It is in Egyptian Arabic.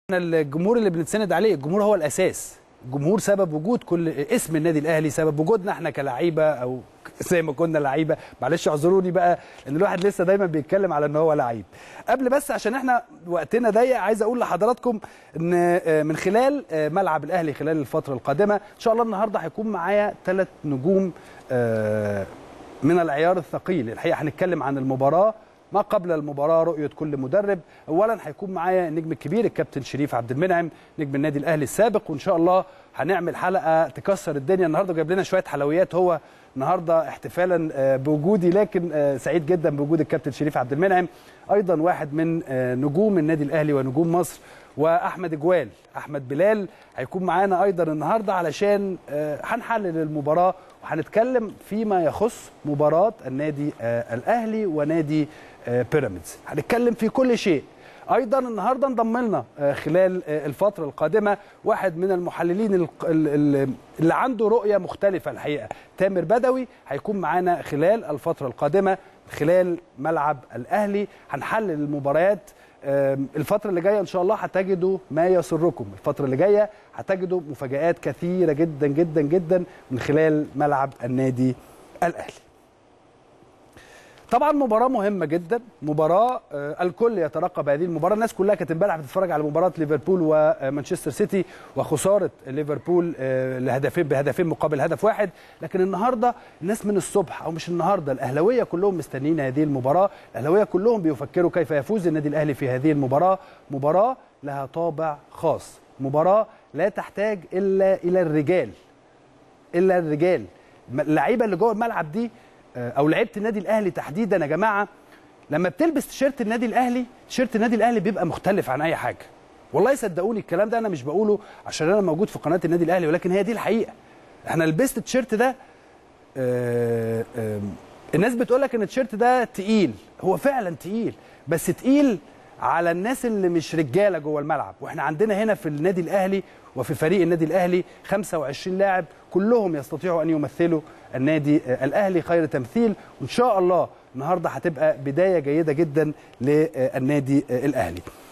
احنا الجمهور اللي بنتسند عليه الجمهور هو الاساس الجمهور سبب وجود كل اسم النادي الاهلي سبب وجودنا احنا كلعيبه او زي ما كنا لعيبه معلش اعذروني بقى ان الواحد لسه دايما بيتكلم على ان هو لعيب قبل بس عشان احنا وقتنا ضيق عايز اقول لحضراتكم ان من خلال ملعب الاهلي خلال الفتره القادمه ان شاء الله النهارده هيكون معايا ثلاث نجوم من العيار الثقيل الحقيقه هنتكلم عن المباراه ما قبل المباراه رؤيه كل مدرب اولا هيكون معايا النجم الكبير الكابتن شريف عبد المنعم نجم النادي الاهلي السابق وان شاء الله هنعمل حلقه تكسر الدنيا النهارده جايب لنا شويه حلويات هو النهارده احتفالا بوجودي لكن سعيد جدا بوجود الكابتن شريف عبد المنعم ايضا واحد من نجوم النادي الاهلي ونجوم مصر واحمد جوال احمد بلال هيكون معانا ايضا النهارده علشان هنحلل المباراه وهنتكلم فيما يخص مباراه النادي الاهلي ونادي بيراميدز هنتكلم في كل شيء ايضا النهارده انضم لنا خلال الفتره القادمه واحد من المحللين اللي عنده رؤيه مختلفه الحقيقه تامر بدوي هيكون معانا خلال الفتره القادمه خلال ملعب الاهلي هنحلل المباريات الفترة اللي جاية إن شاء الله هتجدوا ما يسركم الفترة اللي جاية هتجدوا مفاجآت كثيرة جدا جدا جدا من خلال ملعب النادي الأهلي طبعا مباراة مهمة جدا مباراة الكل يترقب هذه المباراة الناس كلها كانت امبارح بتتفرج على مباراة ليفربول ومانشستر سيتي وخسارة ليفربول لهدفين بهدفين مقابل هدف واحد لكن النهارده الناس من الصبح او مش النهارده الاهلاويه كلهم مستنيين هذه المباراة الاهلاويه كلهم بيفكروا كيف يفوز النادي الاهلي في هذه المباراة مباراة لها طابع خاص مباراة لا تحتاج الا الى الرجال الا الرجال اللعيبه اللي جوه الملعب دي او لعيبه النادي الاهلي تحديدا يا جماعه لما بتلبس تيشيرت النادي الاهلي تيشيرت النادي الاهلي بيبقى مختلف عن اي حاجه والله صدقوني الكلام ده انا مش بقوله عشان انا موجود في قناه النادي الاهلي ولكن هي دي الحقيقه احنا لبست التيشيرت ده آآ آآ الناس بتقول لك ان التيشيرت ده تقيل هو فعلا تقيل بس تقيل على الناس اللي مش رجاله جوه الملعب واحنا عندنا هنا في النادي الاهلي وفي فريق النادي الاهلي 25 لاعب كلهم يستطيعوا ان يمثلوا النادي الاهلي خير تمثيل وان شاء الله النهارده هتبقى بدايه جيده جدا للنادي الاهلي